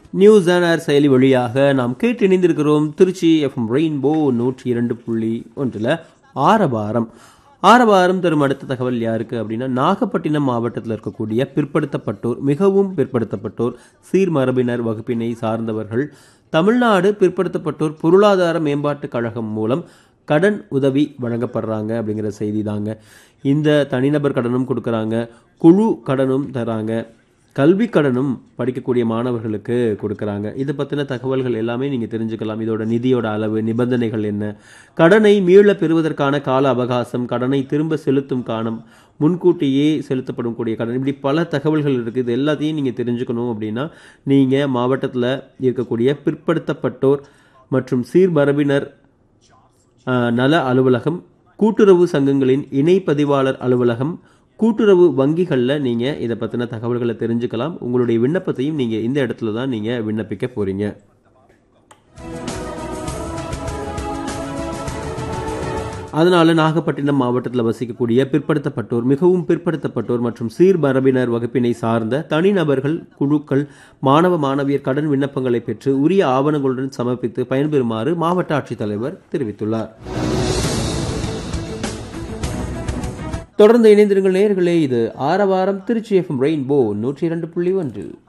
news R செயலி வழியாக நாம் கேட்டு இணைந்திருக்கிறோம் திருச்சி எஃப்எம் ரெயின்போ நூற்றி இரண்டு புள்ளி ஒன்றில் ஆரவாரம் ஆரவாரம் தரும் அடுத்த தகவல் யாருக்கு அப்படின்னா நாகப்பட்டினம் மாவட்டத்தில் இருக்கக்கூடிய பிற்படுத்தப்பட்டோர் மிகவும் பிற்படுத்தப்பட்டோர் சீர்மரபினர் வகுப்பினை சார்ந்தவர்கள் தமிழ்நாடு பிற்படுத்தப்பட்டோர் பொருளாதார மேம்பாட்டுக் கழகம் மூலம் கடன் உதவி வழங்கப்படுறாங்க அப்படிங்கிற செய்தி தாங்க இந்த தனிநபர் கடனும் கொடுக்குறாங்க குழு கடனும் தராங்க கல்வி கடனும் படிக்கக்கூடிய மாணவர்களுக்கு கொடுக்குறாங்க இதை பற்றின தகவல்கள் எல்லாமே நீங்கள் தெரிஞ்சுக்கலாம் இதோட நிதியோட அளவு நிபந்தனைகள் என்ன கடனை மீள பெறுவதற்கான கால அவகாசம் கடனை திரும்ப செலுத்தும் காலம் முன்கூட்டியே செலுத்தப்படும் கூடிய கடன் இப்படி பல தகவல்கள் இருக்குது இது எல்லாத்தையும் நீங்கள் தெரிஞ்சுக்கணும் அப்படின்னா நீங்கள் மாவட்டத்தில் இருக்கக்கூடிய பிற்படுத்தப்பட்டோர் மற்றும் சீர்மரபினர் ஆஹ், நல அலுவலகம் கூட்டுறவு சங்கங்களின் இணை பதிவாளர் அலுவலகம் கூட்டுறவு வங்கிகளில் நீங்கள் இதை பற்றின தகவல்களை தெரிஞ்சுக்கலாம் உங்களுடைய விண்ணப்பத்தையும் நீங்கள் இந்த இடத்துல தான் நீங்கள் விண்ணப்பிக்க போகிறீங்க அதனால நாகப்பட்டினம் மாவட்டத்தில் வசிக்கக்கூடிய பிற்படுத்தப்பட்டோர் மிகவும் பிற்படுத்தப்பட்டோர் மற்றும் சீர்மரபினர் வகுப்பினை சார்ந்த தனிநபர்கள் குழுக்கள் மாணவ மாணவியர் கடன் விண்ணப்பங்களை பெற்று உரிய ஆவணங்களுடன் சமர்ப்பித்து பயன்பெறுமாறு மாவட்ட ஆட்சித்தலைவர் தெரிவித்துள்ளார் தொடர்ந்து இணைந்திருங்கள் நேயர்களே இது ஆரவாரம் திருச்சி எஃப்எம் ரெயின்போ நூற்றி இரண்டு புள்ளி ஒன்றில்